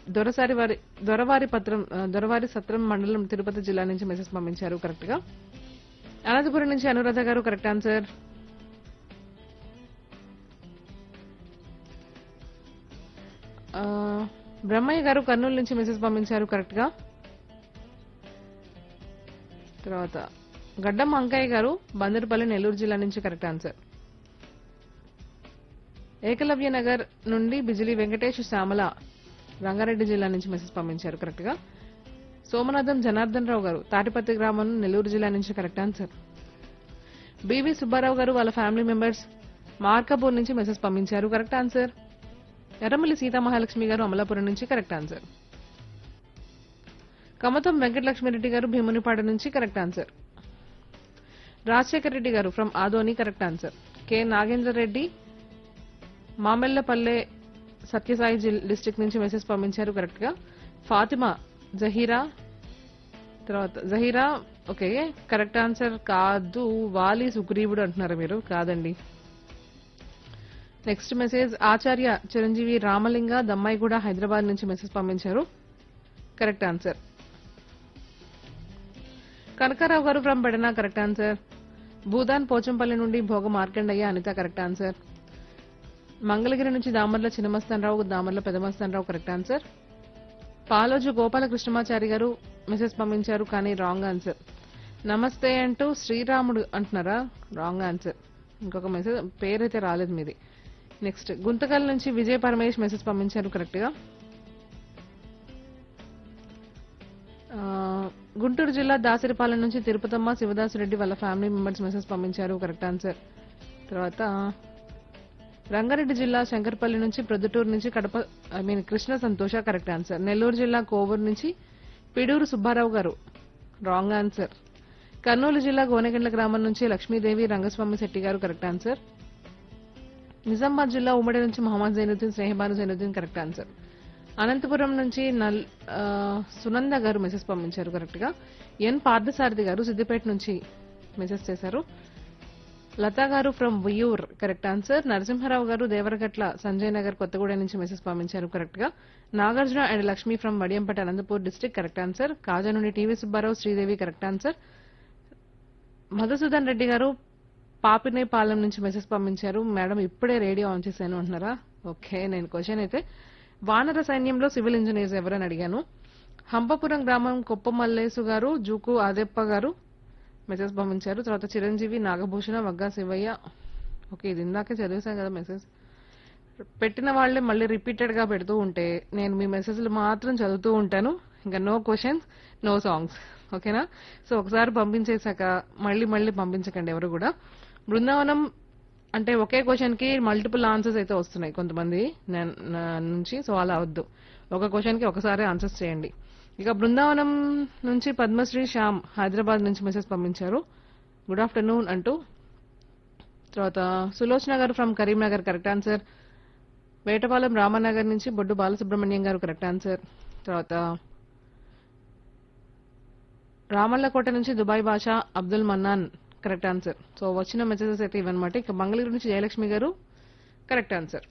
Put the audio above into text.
దొరసారి వారి దొరవారి పత్రం ఆ, దొరవారి సత్రం మండలం తిరుపతి జిల్లా నుంచి మెసేజ్ పంపించారు కరెక్ట్ గా అనంతపురం నుంచి అనురాధ గారు కరెక్ట్ ఆన్సర్ ఆ, బ్రహ్మయ్య గారు కర్నూలు నుంచి మెసేజ్ పంపించారు కరెక్ట్ గా తర్వాత గడ్డం అంకయ్య గారు బందరుపల్లి నెల్లూరు జిల్లా నుంచి కరెక్ట్ ఆన్సర్ ఏకలవ్య నగర్ నుండి బిజిలీ వెంకటేష్ శ్యామల రంగారెడ్డి జిల్లా నుంచి మెసేజ్ పంపించారు కరెక్ట్ గా సోమనాథం జనార్దన్ రావు గారు తాటిపత్తి గ్రామం నెల్లూరు జిల్లా నుంచి కరెక్ట్ ఆన్సర్ బివి సుబ్బారావు గారు వాళ్ళ ఫ్యామిలీ మెంబర్స్ మార్కపూర్ నుంచి మెసేజ్ పంపించారు కరెక్ట్ ఆన్సర్ ఎర్రమల్లి సీతామహాలక్ష్మి గారు అమలాపురం నుంచి కరెక్ట్ ఆన్సర్ కమతం వెంకటలక్ష్మిరెడ్డి గారు భీమునిపాడు నుంచి కరెక్ట్ ఆన్సర్ రాజశేఖర్ రెడ్డి గారు from Adoni correct answer K Nagendra Reddy Mamellapalle Satyasai జిల్- డిస్ట్రిక్ట్ నుంచి మెసేజ్ పంపించారు కరెక్ట్ గా ఫాతిమా జహీరా తర్వాత జహీరా ఓకే కరెక్ట్ ఆన్సర్ కాదు వాలి సుగ్రీవుడు అంటున్నారు మీరు కాదండి నెక్స్ట్ మెసేజ్ ఆచార్య చిరంజీవి రామలింగ దమ్మాయిగూడ హైదరాబాద్ నుంచి మెసేజ్ పంపించారు కరెక్ట్ ఆన్సర్ కనకారావు గారు from Bedana correct answer Bhoodan Pochampally నుండి భోగ మార్కండయ్య అనిత కరెక్ట్ ఆన్సర్ మంగళగిరి నుంచి దామర్ల చిన్నమస్తానరావు దామర్ల పెదమస్తానరావు కరెక్ట్ ఆన్సర్ పాలోజు గోపాల కృష్ణమాచారి గారు మెసేజ్ పంపించారు కానీ రాంగ్ ఆన్సర్ నమస్తే అంటూ శ్రీరాముడు అంటున్నారా రాంగ్ ఆన్సర్ ఇంకొక మెసేజ్ పేరైతే రాలేదు మీది నెక్స్ట్ గుంతకల్ నుంచి విజయ్ పరమేష్ మెసేజ్ పంపించారు కరెక్ట్ గా ఆ, గుంటూరు జిల్లా దాసరిపాలెం నుంచి తిరుపతమ్మ శివదాసురెడ్డి వాళ్ళ ఫ్యామిలీ మెంబర్స్ మెసేజ్ పంపించారు కరెక్ట్ ఆన్సర్ తర్వాత రంగారెడ్డి జిల్లా శంకర్పల్లి నుంచి ప్రొద్దుటూరు నుంచి కడప ఐ మీన్ కృష్ణ సంతోష కరెక్ట్ ఆన్సర్ నెల్లూరు జిల్లా కోవూరు నుంచి పిడూరు సుబ్బారావు గారు రాంగ్ ఆన్సర్ కర్నూలు జిల్లా గోనెగండ్ల గ్రామం నుంచి లక్ష్మీదేవి రంగస్వామి శెట్టి గారు కరెక్ట్ ఆన్సర్ నిజామాబాద్ జిల్లా ఉమ్మడి నుంచి మహమ్మద్ జైనుద్దీన్ స్నేహబాను జైనుద్దీన్ కరెక్ట్ ఆన్సర్ అనంతపురం నుంచి నల్ ఆ, సునంద గారు మెసేజ్ పంపించారు కరెక్ట్ గా ఎన్ పార్థసారథి గారు సిద్దిపేట నుంచి మెసేజ్ చేశారు లతా గారు from Viyur correct answer Narasimharao గారు దేవరగట్ల సంజయ్ నగర్ కొత్తగూడెం నుంచి మెసేజ్ పంపించారు కరెక్ట్ గా Nagarjuna and Lakshmi from Vadiyampeta Anantapur district correct answer Kaja నుండి TV Subbarao Sridevi correct answer Madhusudan Reddy గారు పాపినేపాలెం నుంచి మెసేజ్ పంపించారు మేడం ఇప్పుడే రేడియో ఆన్ చేశాను అంటున్నారా ఓకే నేను క్వశ్చన్ అయితే వానర సైన్యంలో సివిల్ ఇంజనీర్స్ ఎవరని అడిగాను హంపపురం గ్రామం కొప్పమల్లేసు గారు జూకు ఆదెప్ప గారు మెసేజ్ పంపించారు తర్వాత చిరంజీవి నాగభూషణ వగ్గా శివయ్య ఓకే ఇది ఇందాకే చదివేశాం కదా మెసేజ్ పెట్టిన వాళ్ళే మళ్ళీ రిపీటెడ్ గా పెడుతూ ఉంటే నేను మీ మెసేజ్లు మాత్రం చదువుతూ ఉంటాను ఇంకా నో క్వశ్చన్స్ నో సాంగ్స్ ఓకేనా సో ఒకసారి పంపించేశాక మళ్ళీ మళ్ళీ పంపించకండి ఎవరు కూడా బృందావనం అంటే ఒకే క్వశ్చన్ కి మల్టిపుల్ ఆన్సర్స్ అయితే వస్తున్నాయి కొంతమంది నా- నా నుంచి సో అలా వద్దు ఒక క్వశ్చన్ కి ఒకసారి ఆన్సర్స్ చేయండి ఇక బృందావనం నుంచి పద్మశ్రీ శ్యామ్ హైదరాబాద్ నుంచి మెసేజ్ పంపించారు గుడ్ ఆఫ్టర్నూన్ అంటూ తర్వాత సులోచన గారు from Karimnagar correct answer Vetapalem Ramanagar నుంచి బొడ్డు బాలసుబ్రహ్మణ్యం గారు కరెక్ట్ ఆన్సర్ తర్వాత రామల్లకోట నుంచి Dubai Basha Abdul Mannan correct answer so వచ్చిన మెసేజెస్ అయితే ఇవన్నమాట ఇక మంగళగిరి నుంచి జయలక్ష్మి గారు కరెక్ట్ ఆన్సర్